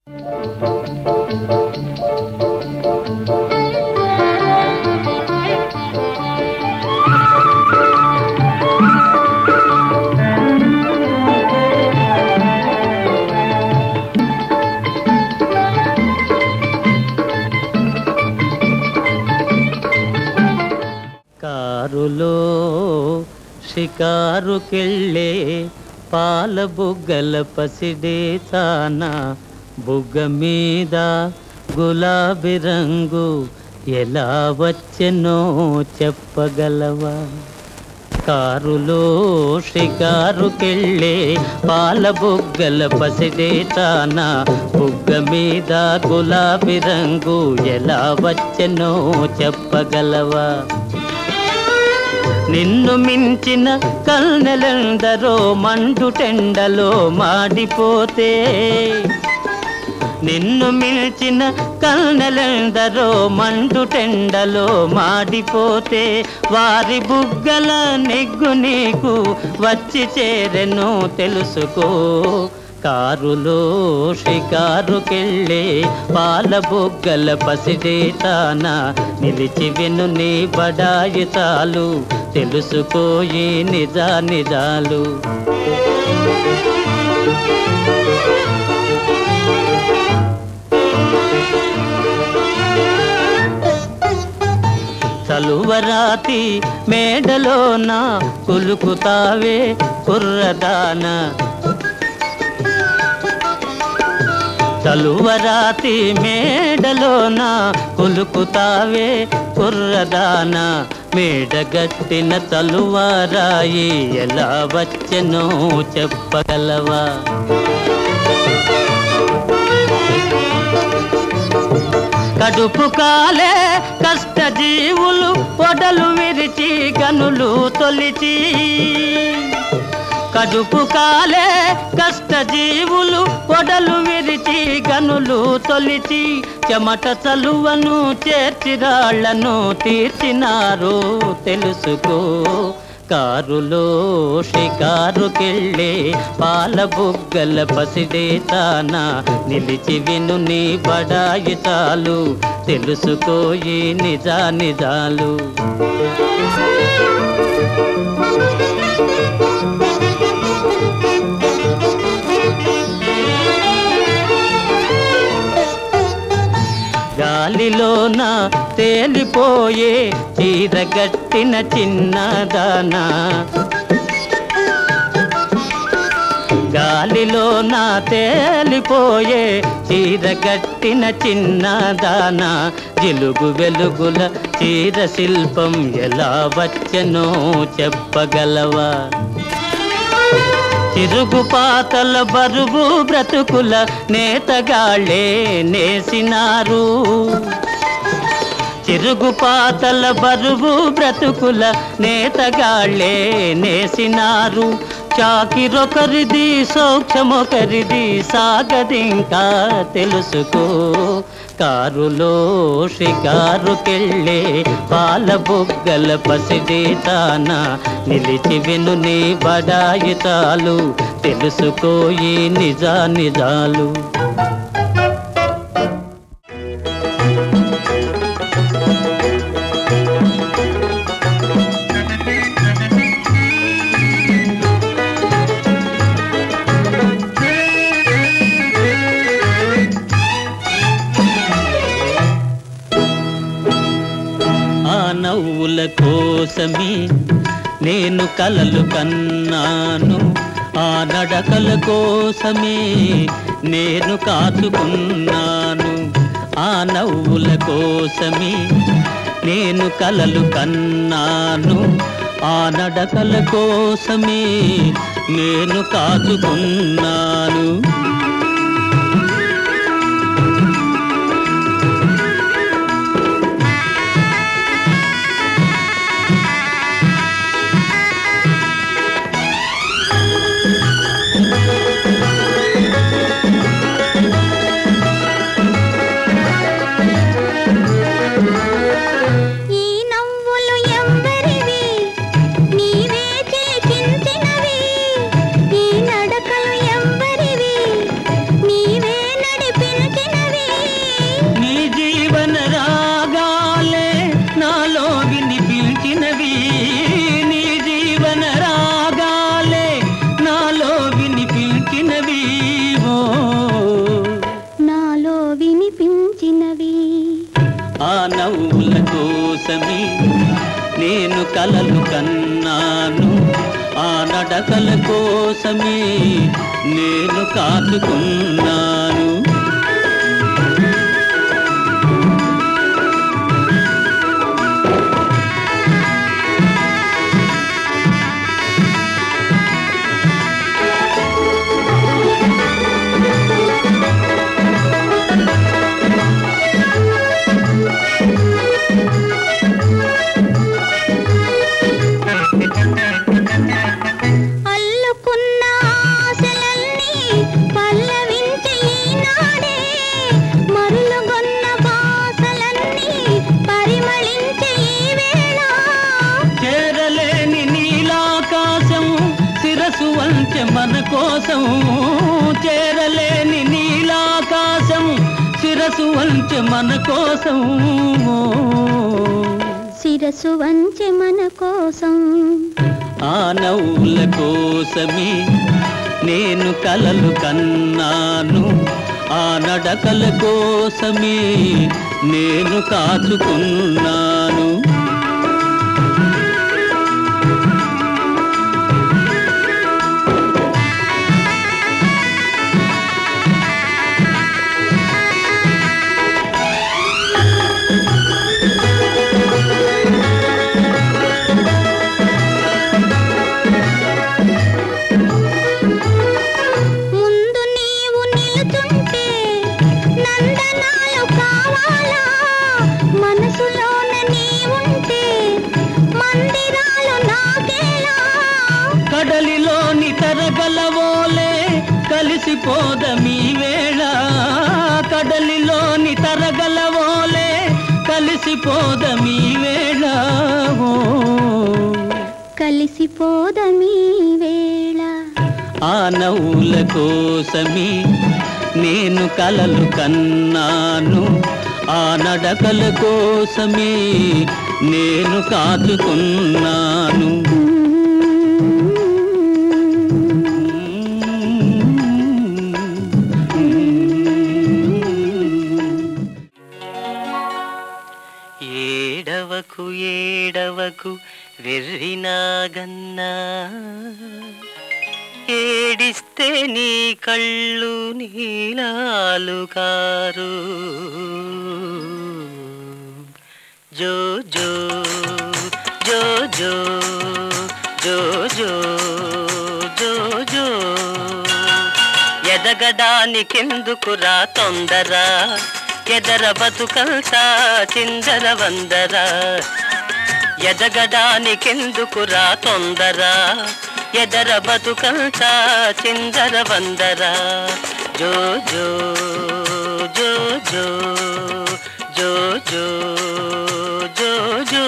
కారులో షికారుకెళ్ళే పాల బుగ్గల పసిడే తాన బుగ్గ మీద గులాబీ రంగు ఎలా వచ్చెనో చెప్పగలవా కారులో షికారుకెళ్ళే పాల బుగ్గల పసిడే తాన బుగ్గ మీద గులాబీ రంగు ఎలా వచ్చెనో చెప్పగలవా నిన్ను మించిన కల్నెలెందరో మండుటెండలో మాడిపోతే నిన్ను మిల్చిన కల్నెలెందరో మండుటెండలో మాడిపోతే వారి బుగ్గల నెగ్గు నీకు వచ్చి చేరెను తెలుసుకో కారులో షికారుకెళ్ళే పాల బుగ్గల పసిడే తాన నిలిచి విను నీ బడాయి చాలు తెలుసుకోయి నిజా నిజాలు చలువరాతి మేడలోన కులుకుతావే కుర్రదాన చలువరాతి మేడలోన కులుకుతావే కుర్రదాన మేడగట్టిన చలువరాయి ఎలా వచ్చెనో చెప్పగలవా కడుపు కాలే కష్టజీవులు పొడలు విరిచి గనులు తొలిచి కడుపు కాలే కష్టజీవులు పొడలు విరిచి గనులు తొలిచి చెమట చలువను చేర్చి రాళ్లను తీర్చినారు తెలుసుకో కారులో షికారుకెళ్ళే పాల బుగ్గల పసిడే తాన నిలిచి విను నీ బడాయి చాలు తెలుసుకోయి నిజా నిజాలు గాలిలోన తేలిపోయే చీరగట్టిన చిన్నదానా గాలిలోన తేలిపోయే చీరగట్టిన చిన్నదానా జిలుగు వెలుగుల చీర శిల్పం ఎలా వచ్చనో చెప్పగలవా తిరుగుపాతల బరువు బ్రతుకుల నేతగాళ్ళే నేసినారు తిరుగుపాతల బరువు బ్రతుకుల నేతగాళ్ళే నేసినారు చాకిరొకరిది సౌఖ్యమొకరిది సాగదింకా తెలుసుకో కారులో షికారుకెళ్ళే పాల బుగ్గల పసిడి తాన నిలిచి విను నీ బడాయి చాలు తెలుసుకోయి నిజా నిజాలు ఆ నవ్వుల కోసమే నేను కలలు కన్నాను ఆ నడకల కోసమే నేను కాచుకున్నాను ఆ నవ్వుల కోసమే నేను కలలు కన్నాను ఆ నడకల కోసమే నేను కాచుకున్నాను ఈ నవ్వులు ఎవ్వరివి నీవే చేకించినవి ఈ నడకలు ఎవ్వరివి నవ్వుల కోసమే నేను కలలు కన్నాను ఆ నడకల కోసమే నేను కాచుకున్నాను అల్లుకున్న ఆశలన్నీ పల్లవించే ఈనాడే మరులుగొన్న బాసలన్నీ పరిమళించే ఈ వేళ చేరలేని నీలాకాశం శిరసు వంచె మన కోసం చేరలేని నీలాకాశం శిరసు వంచె మన కోసం శిరసు వంచె మన కోసం ఆ నవ్వుల కోసమే నేను కలలు కన్నాను ఆ నడకల కోసమే నేను కాచుకున్నాను ముందు నీవు నిలుచుంటే నందనాలు కావాలా మనసులోన నీవుంటే మందిరాలు నాకేలా కడలిలోని తరగలవోలే కలిసిపోదమీ వేళ కడలిలోని తరగలవోలే కలిసిపోదమీ వేళ ఓ. కలిసిపోదమీ వేళ ఆ నవ్వుల కోసమే నేను కలలు కన్నాను ఆ నడకల కోసమే నేను కాచుకున్నాను ఏడవకు ఏడవకు వెర్రినాగన్నా ఏడిస్తే నీ కళ్ళు నీలాలు కారు జో జో జో జో జో జో జో జో ఎదగడానికెందుకురా తొందర ఎదర బతుకంతా చిందర వందర ఎదగడానికెందుకురా తొందర ఎదర బతుకంతా చిందర వందర జో జో జో జో జో జో జో జో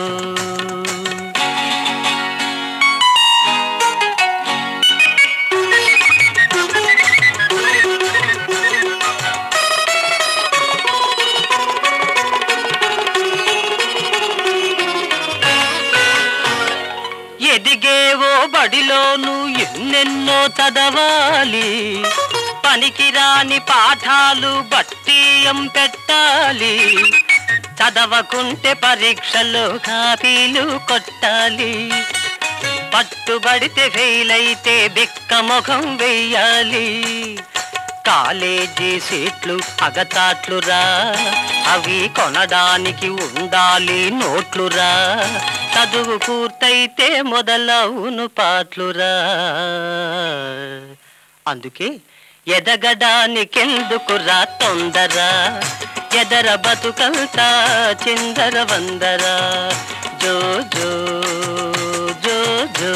ఎదిగేవో బడిలోను ఎన్నెన్నో చదవాలి పనికిరాని పాఠాలు బట్టీయం పెట్టాలి చదవకుంటే పరీక్షలో కాపీలు కొట్టాలి పట్టుబడితే ఫెయిల్ అయితే బిక్క ముఖం వెయ్యాలి కాలేజీ సీట్లు అగతాట్లురా అవి కొనడానికి ఉండాలి నోట్లురా చదువు పూర్తయితే మొదలవును పాటలురా అందుకే ఎదగడానికెందుకురా తొందర ఎదర బతుకంతా చిందర వందర జో జో జో జో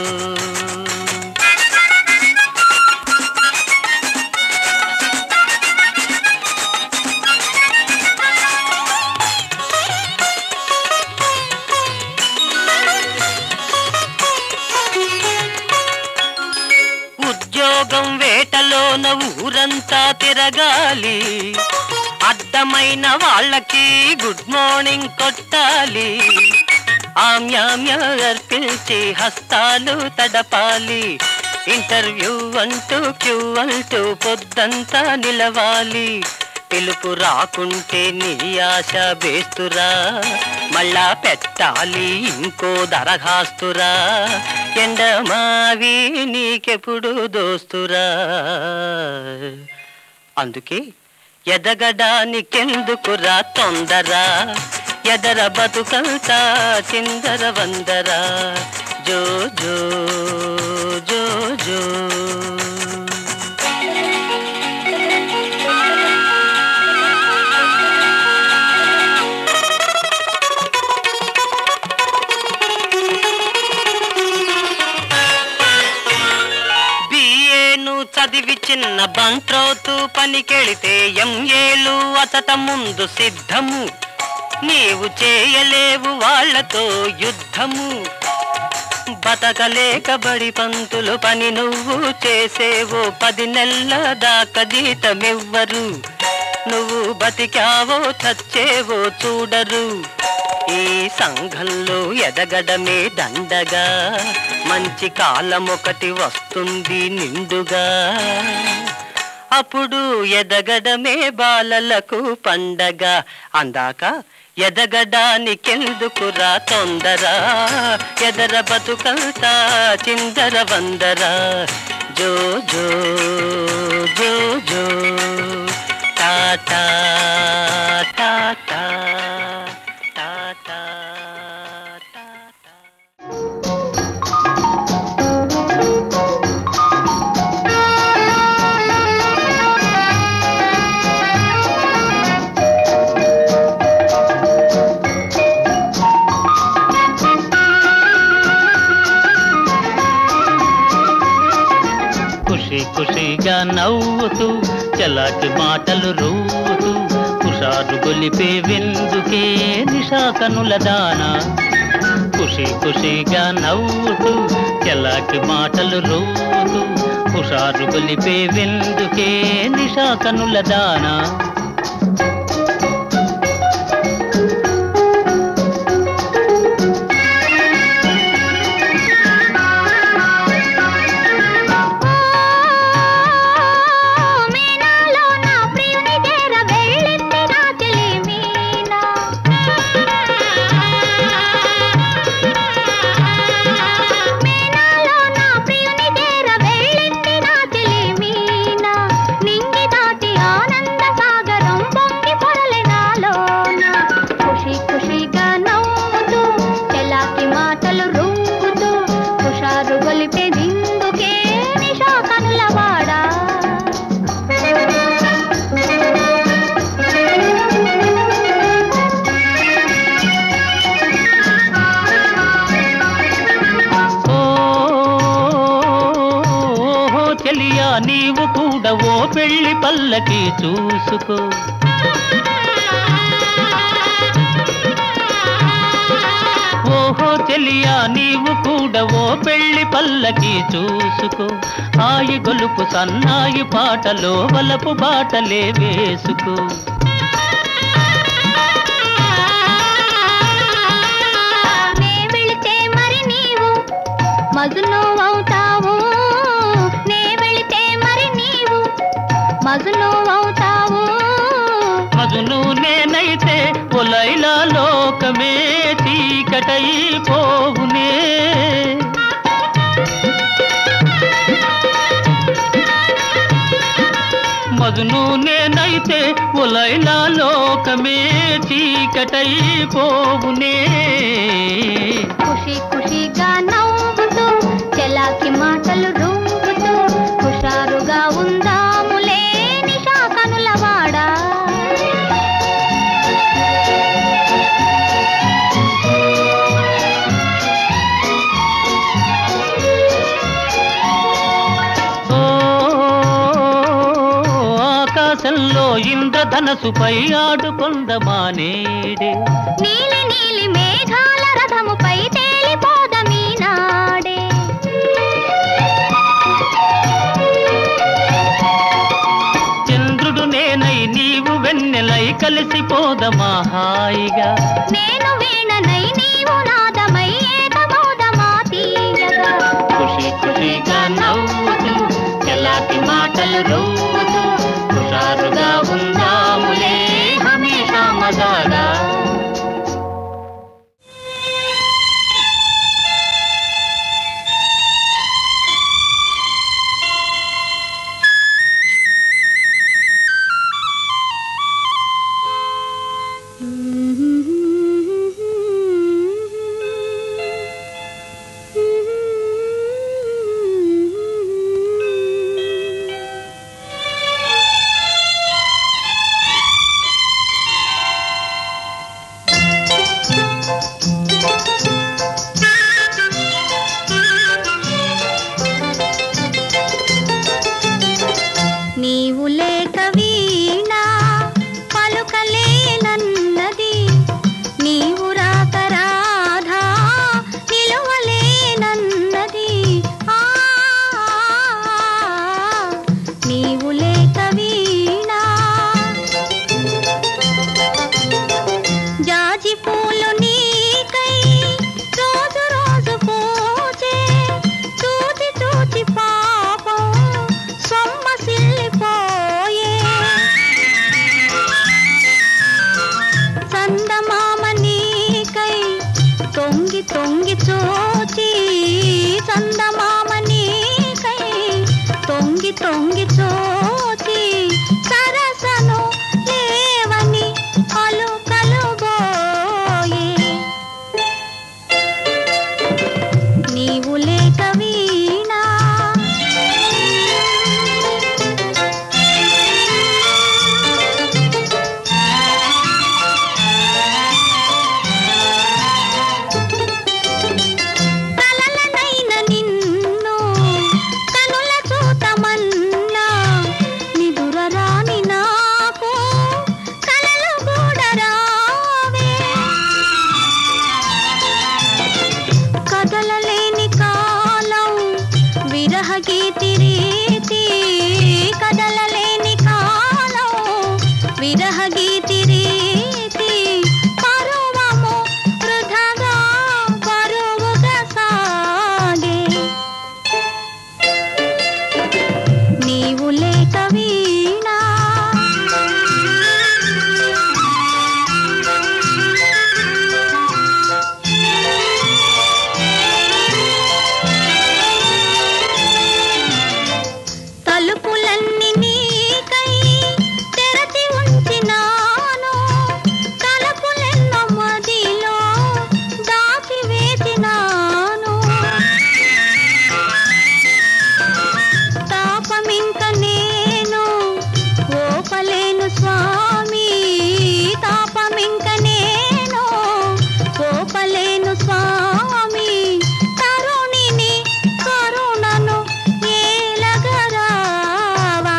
ఉద్యోగం వేటలోన ఊరంతా తిరగాలి అడ్డమైన వాళ్ళకి గుడ్ మార్నింగ్ కొట్టాలి ఆమ్యామ్య అర్పించి హస్తాలు తడపాలి ఇంటర్వ్యూ అంటూ క్యూ అంటూ పొద్దంతా నిలవాలి పిలుపు రాకుంటే నీ ఆశ బేస్తురా మళ్ళా పెట్టాలి ఇంకో దరఖాస్తురా ఎండమావి నీకెప్పుడు దోస్తురా అందుకే ఎదగడానికెందుకురా తొందర ఎదర బతుకంతా చిందర వందరా జో జో జో జో బిఏను చదివి చిన్న బంట్రోతు పనికెళితే ఎంఏలు అతట ముందు సిద్ధము నీవు చేయలేవు వాళ్ళతో యుద్ధము బతకలేక బడి పంతులు పని నువ్వు చేసేవో పది నెలల దాకా జీతమివ్వరు నువ్వు బతికావో చచ్చేవో చూడరు ఈ సంఘంలో ఎదగడమే దండగా మంచి కాలం ఒకటి వస్తుంది నిండుగా అప్పుడు ఎదగడమే బాలలకు పండగ అందాక ఎదగడానికెందుకురా తొందర ఎదర బతుకంతా చిందర వందర జో జో జో జో టాటా టాటా టాటా టాటా ఖుషి ఖుషిగా నవ్వుతూ చలాకి మాటలు రూతూ హుషారు గొలిపే విందుకే నిషా కనుల దానా ఖుషి ఖుషిగా నవ్వుతూ చలాకి మాటలు రూతూ హుషారు గొలిపే విందుకే నిషా కనుల దానా మీనాలో నా ప్రియుని చేర వెళ్ళింది నా చెలి మీనా మీనాలో నా ప్రియుని చేర వెళ్ళింది నా చెలి మీనా నింగి దాటి ఆనంద సాగరం పొంగి పొరలే నాలోన ఖుషి ఖుషిగా నవ్వుతూ చెలాకి మాటలు రూపుతూ హుషారు గొలిపే దిందుకే నిషా కనులవాడా ఓ చెలియా నీవు కూడా ఓ పెళ్లి పల్లకి చూసుకో ఓహో చెలియా నీవు కూడా ఓ పెళ్లి పల్లకి చూసుకో హాయి గొలుపు సన్నాయి పాటలో వలపు బాటలే వేసుకో నే వెళితే మరి నీవు మజును అవుతావు నే వెళితే మరి నీవు మజును అవుతావు మగును నేనైతే ఒలైలా లోకమే చీకటైపోవునే మగును నేనైతే ఒలైలా లోకమే చీకటైపోవునే ఖుషి ఖుషిగా నవ్వుతూ చెలాకి మాటలు రూపుతూ హుషారుగా ఉందాములే నిషా కనులవాడా ఓ ఆకాశంలో ఇంద్రధనసుపై ఆడుకొందమానేడే నీలి నీలి మేఘాల రథముపై తేలిపోదమీ నాడే చంద్రుడు నేనై నీవు వెన్నెలై కలిసిపోదమా హాయిగా నేను వీణనై నీవు నాదమై ఏకమోదమా తీయగా ఖుషి ఖుషిగా నవ్వుతూ ఎలాంటి మాటలు రవ్వుతూ హుషారుగా ఉందాము తొంగి చూచి చందమామ నీకై తొంగి తొంగి చూచి సరసను లేవని అలు కలుబోయే నీవు లేక వీణా కలలనైన నిన్ను కనుల చూతమన్నా నిదుర రాని నాకు కలలు కూడా రావే కదలలేని కాలం విరహ గీతి రీతి కదలలేని కాలం విరహ గీతి రీతి పరువము వృధగా బరువుగా సాగే నీవు లేక వీణా తలుపులన్నీ నీకై తెరచి ఉంచినాను తలుపులెన్నో మదిలో దాచి వేసినాను తాపమింక నేను ఓపలేను స్వామి తాపమింక నేను ఓపలేను స్వామి తరుణిని కరుణను ఏలగరావా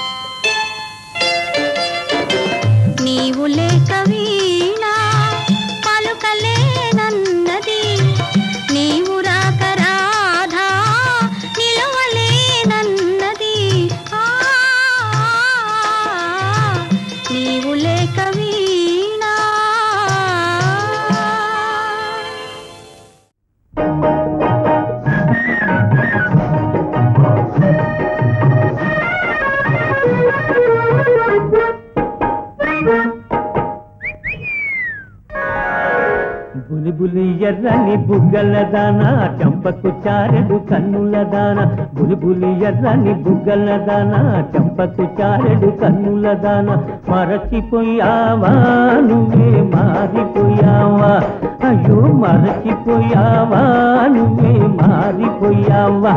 నీవు లేక వీణా పలుకలేనన్నది నీవు రాక రాధా నిలవలేనన్నది ఆ, నీవు లేక వీణా బులి బులి ఎర్రని బుగ్గల దాన చంపకు చారెడు కన్నుల దాన బులి బులి ఎర్రని బుగ్గల దాన చంపకు చారెడు కన్నుల దాన మరచిపోయావా నువ్వే మారిపోయావా అయ్యో మరచిపోయావా నువ్వే మారిపోయావా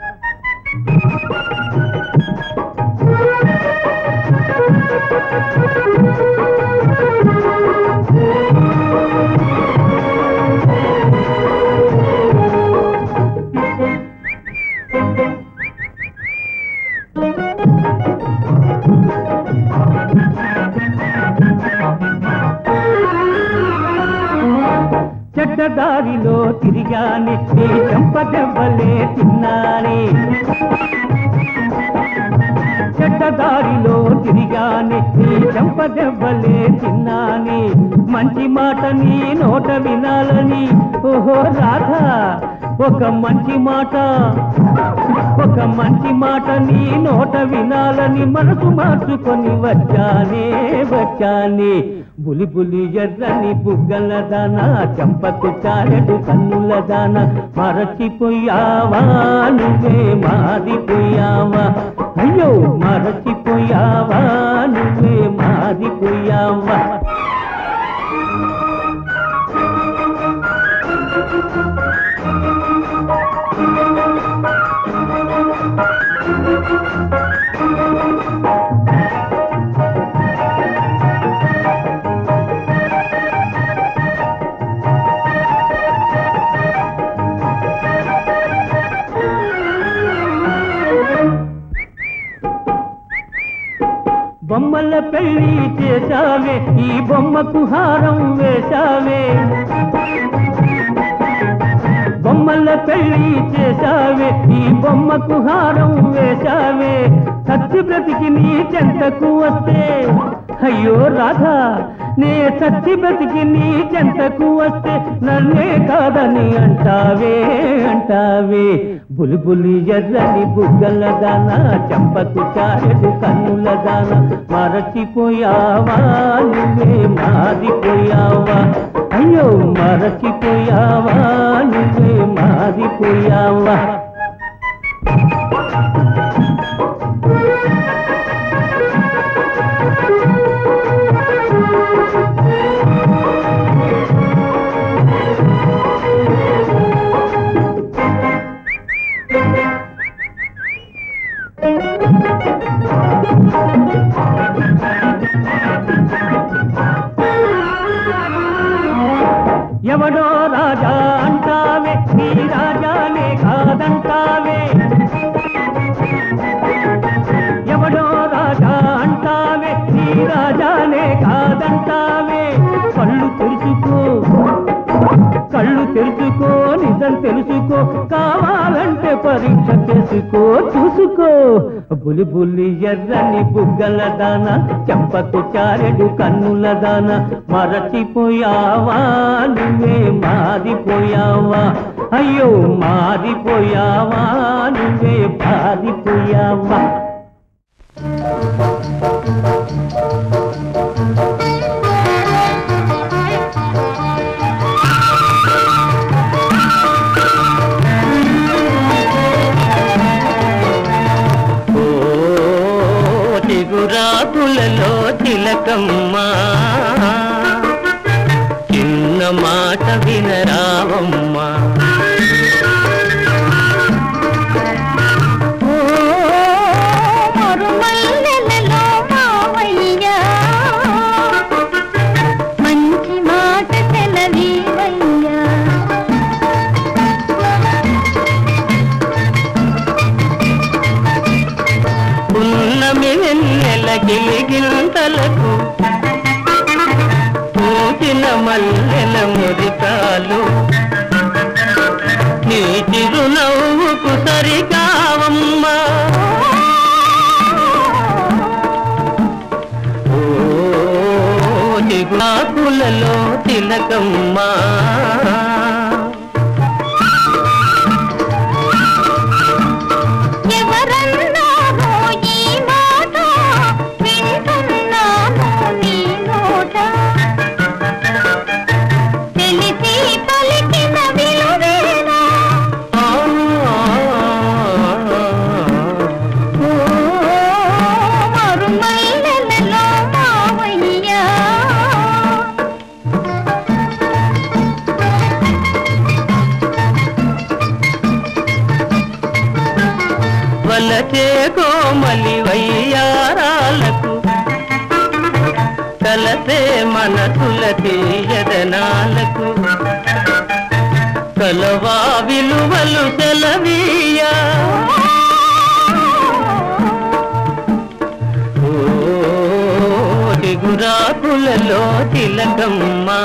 చెడ్డదారిలో తిరిగాని నీ చంపదెవ్వలే తిన్నానే చెడ్డదారిలో తిరిగాని నీ చంపదెవ్వలే తిన్నాని మంచి మాట నీ నోట వినాలని ఓహో రాధా ఒక మంచి మాట ఒక మంచి మాట నీ నోట వినాలని మనసు మార్చుకొని వచ్చానే వచ్చానే బులి బులి ఎర్రని బుగ్గల దాన చంపకు చారెడు కన్నుల దాన మరచిపోయావా నువ్వే మారిపోయావా అయ్యో మరచిపోయావా నువ్వే మారిపోయావా బొమ్మల పెళ్లి చేశావే ఈ బొమ్మకు హారం వేశావే బొమ్మల పెళ్లి చేశావే ఈ బొమ్మకు హారం వేశావే సత్య బ్రతికి నీ చెంతకు వస్తే అయ్యో రాధా నే సత్య బ్రతికి నీ చెంతకు వస్తే నన్నే కాదని అంటావే అంటావే బులిబులి ఎర్రని బుగ్గల దాన చంపకు చారెడు కన్నుల దాన మరచిపోయావా నువ్వే మారిపోయావా అయ్యో మరచిపోయావా నువ్వే మారిపోయావా ఎవడో రాజా అంటావే నీ రాజానే కాదంటావే ఎవడో రాజా అంటావే నీ రాజానే కాదంటావే కళ్ళు తెరుచుకో కళ్ళు తెరుచుకో నిజం తెలుసుకో కావాలంటే పరీక్ష చేసుకో చూసుకో బులి బుల్లి ఎర్రని బుగ్గల దాన చెంపకు చారెడు కన్నుల దాన మరచిపోయావా నువ్వే మారిపోయావా అయ్యో మారిపోయావా నువ్వే పారిపోయావా ఓ చిగురాకులలో తిలకమ్మా చిన్న మాట వినరావమ్మా ఓ మరుమల్లెలలో మావయ్యా మంచి మాట సెలవీవయ్యా పున్నమి వెన్నెల గిలిగింతలకు పూచిన మల్లెల మురికాలు నీ చిరునవ్వుకు సరికావమ్మా ఓ చిగురాకులలో తిలకమ్మా ఎవరన్నారో ఈ మాట వింటున్నాను నీ నోట తెలిసి పలికిన విలువేనా ఆ ఓ మరుమల్లెలలో మావయ్యా వలచే కోమలి వయ్యారాలకు కలసే మనసుల తీయదనాలకు కలవా విలువలు సెలవీయా ఓ చిగురాకులలో తిలకమ్మా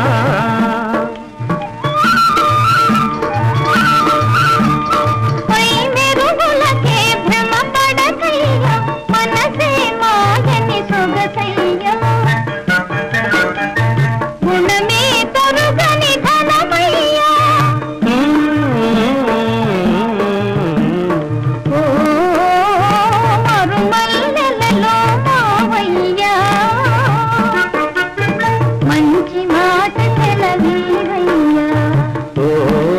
పై మెరుగులకే భ్రమ పడకయ్యా మనసే మాయని సొగసయ్యా గుణమే తరుగని ధనమయ్యా ఓ మరుమల్లెలలో మావయ్యా మంచి మాట సెలవీవయ్యా ఓ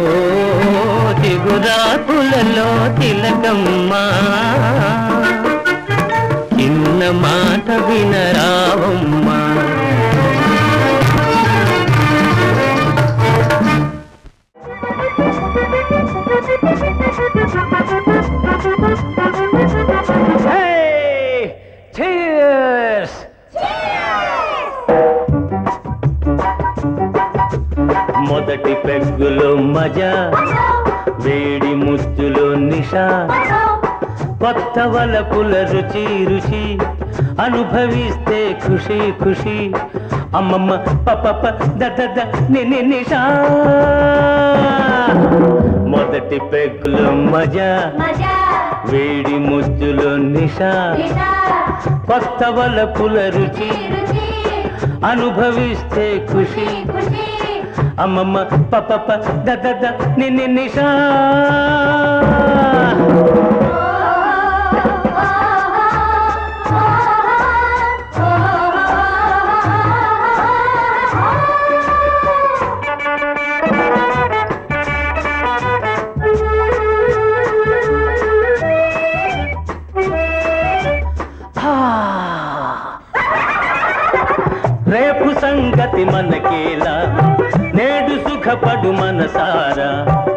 చిగురాకులలో తిలకమ్మా చిన్న మాట వినరావమ్మా Hey! Cheers! మొదటి పెగ్గులో మజా వేడి ముద్దులో నిషా కొత్త వలపుల రుచి రుచి అనుభవిస్తే ఖుషి ఖుషి అమ్మమ్మ పప దద ని నిషా మొదటి పెగ్గులో మజా మజా వేడి ముద్దులో నిషా కొత్త వలపుల రుచి రుచి అనుభవిస్తే ఖుషి ఖుషి అమ్మమ్మ పప దద ని నిషా రేపు సంగతి మనకేలా నేడు సుఖపడు మనసారా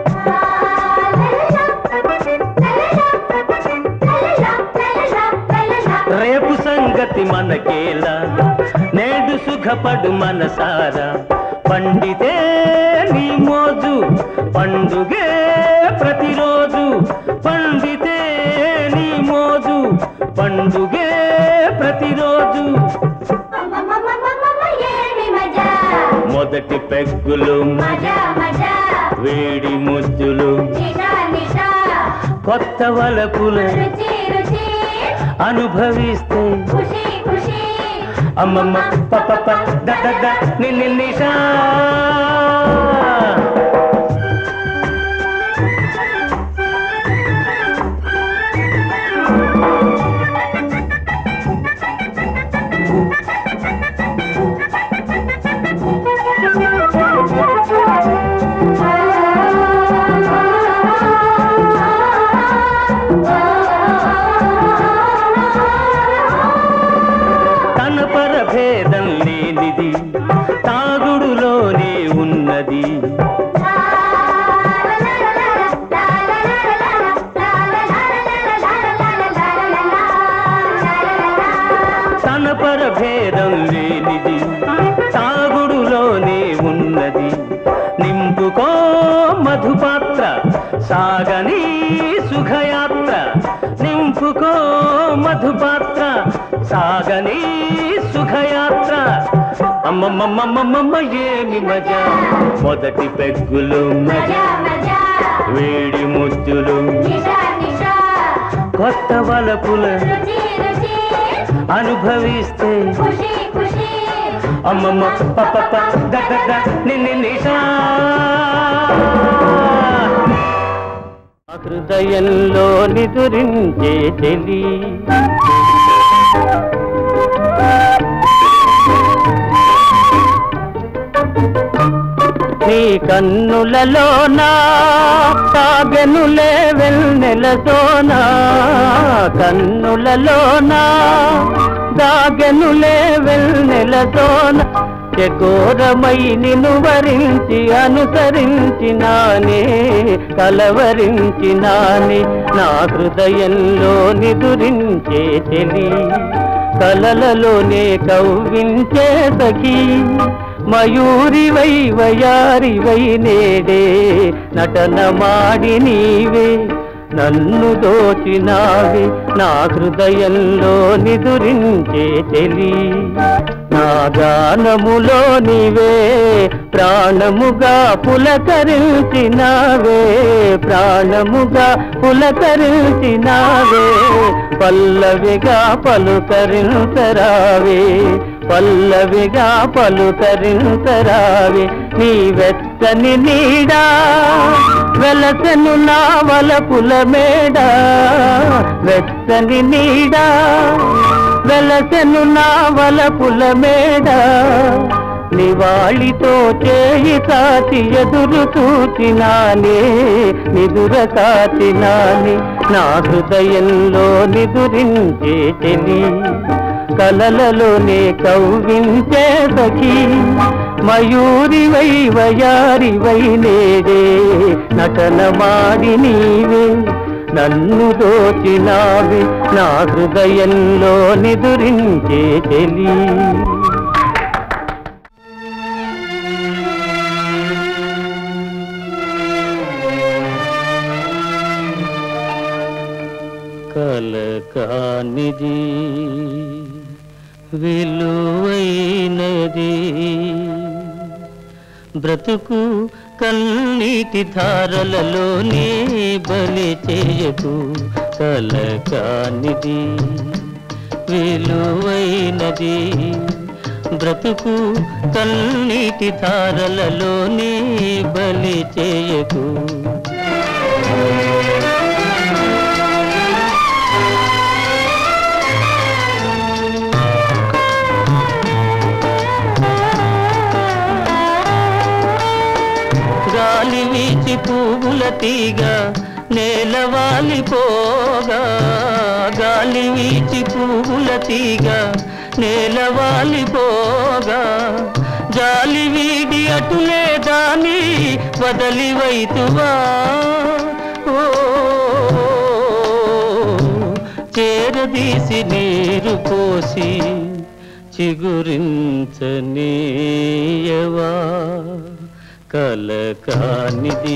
రేపు సంగతి మనకేలా నేడు సుఖపడు మనసారా పండితే నీ మోజు పండుగే ప్రతిరోజు పండితే నీ మోజు పండుగే ప్రతిరోజు మొదటి పెగ్గులు వేడి ముద్దులు కొత్త వలపులు అనుభవిస్తే అమ్మమ్మ పప్ప దడ నిన్ను నిషా తన పరభేదం లేనిది తాగుడులోనే ఉన్నది తన పరభేదం లేనిది తాగుడులోనే ఉన్నది నింపుకో మధుపాత్ర సాగని సుఖయాత్ర నింపుకో మధుపాత్ర సాగని సుఖయాత్ర అమ్మమ్మమ్మమ్మమ్మ ఏమి మజా మొదటి పెగ్గులు మజా వేడి ముద్దులు కొత్త వలపుల అనుభవిస్తే అమ్మమ్మ పప్ప దడ నిన్ను నిషా హృదయంలో నిదురించే చెలి నీ కన్నులలోనా సాగెనులే వెన్నెలతోనా కన్నులలోనా దాగెనులే వెన్నెలతోన చకోరమై నిన్ను వరించి అనుసరించినానే కలవరించినానే నా హృదయంలో నిదురించే చెలి కలలలోనే కవ్వించే సఖీ మయూరివై వయారివై నేడే నటన మాడి నీవే నన్ను దోచినావే నా హృదయంలో నిదురించే తెలి నా గానములో నీవే ప్రాణముగా పులకరించినావే ప్రాణముగా పులకరించినావే పల్లవిగా పలుకరించరావే పల్లవిగా పలుకరించరావే నీ వెచ్చని నీడా వెలసెను నా వలపుల మేడ వెచ్చని నీడా వెలసెను నా వలపుల మేడ నివాళితో చేయి సాచి ఎదురు చూచినానే నిదుర కాచినానే నా హృదయంలో నిదురించే చెలి కలలలోనే కవ్వించే సఖీ మయూరివై వయారివై నేడే నటన మాడి నీవే నన్ను దోచినావే నా హృదయంలో నిదురించే చెలి కలకానిది విలువైనది బ్రతుకు కన్నీటి ధారలలోనే బలి చేయకు కలకానిది విలువైనది బ్రతుకు కన్నీటి ధారలలోనే బలి చేయకు గాలి వీచి పువ్వుల తీగ నేల వాలిపోగా గాలి వీచి పువ్వుల తీగ నేలవాలిపోగా జాలి వీడి అటులే దాని వదలి వైతువా ఓ చేరదీసి నీరు పోసి చిగురించనీయవా కలకానిది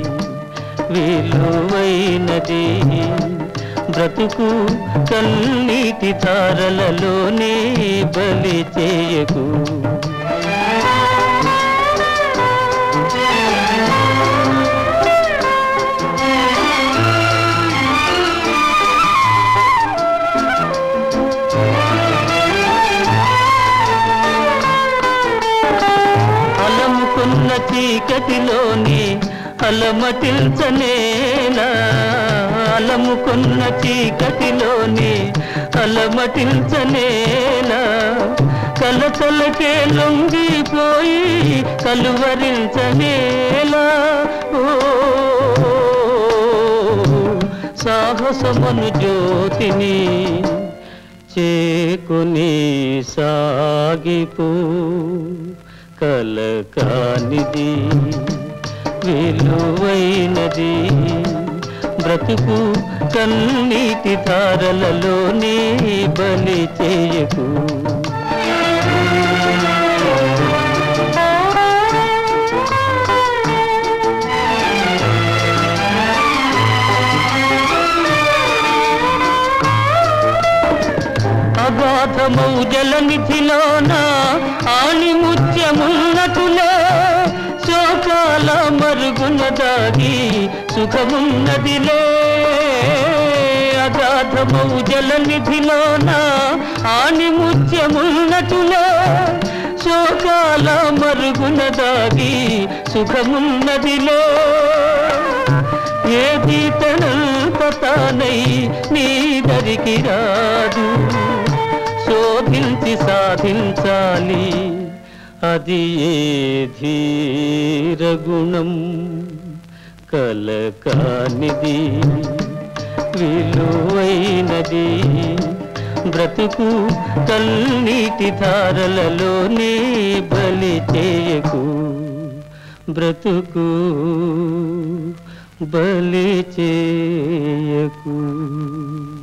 విలువైనది బ్రతుకు కన్నీటి తారలలోనే బలి చేయకు అలముకున్న చీకటిలోని అలమటిల్చనేలా అలముకున్న చీకటిలోని అలమటిల్చనేలా కలతలకే లొంగిపోయి కలువరించనేలా ఓ సాహసమను జ్యోతిని చేకుని సాగిపో కలకానిది విలువైనది బ్రతుకు కన్నీటి ధారలలోనే బలి చేయకు అగాధమౌ జలనిధిలోన ఆని ముత్యమున్నటులో శోకాల మరుగున దాగి సుఖమున్నదిలే అగాధమౌ జలనిధిలోన ఆని ముత్యమున్నటులో శోకాల మరుగున దాగి సుఖమున్నదిలే ఏది తనంత తానై నీ దరికి రాదు శోధించి సాధించాలి అది ఏ ధీర గుణం కలకానిది విలువైనది బ్రతుకు కన్నీటి ధారలలోనే బలి చేయకు బ్రతుకు బలి చేయకు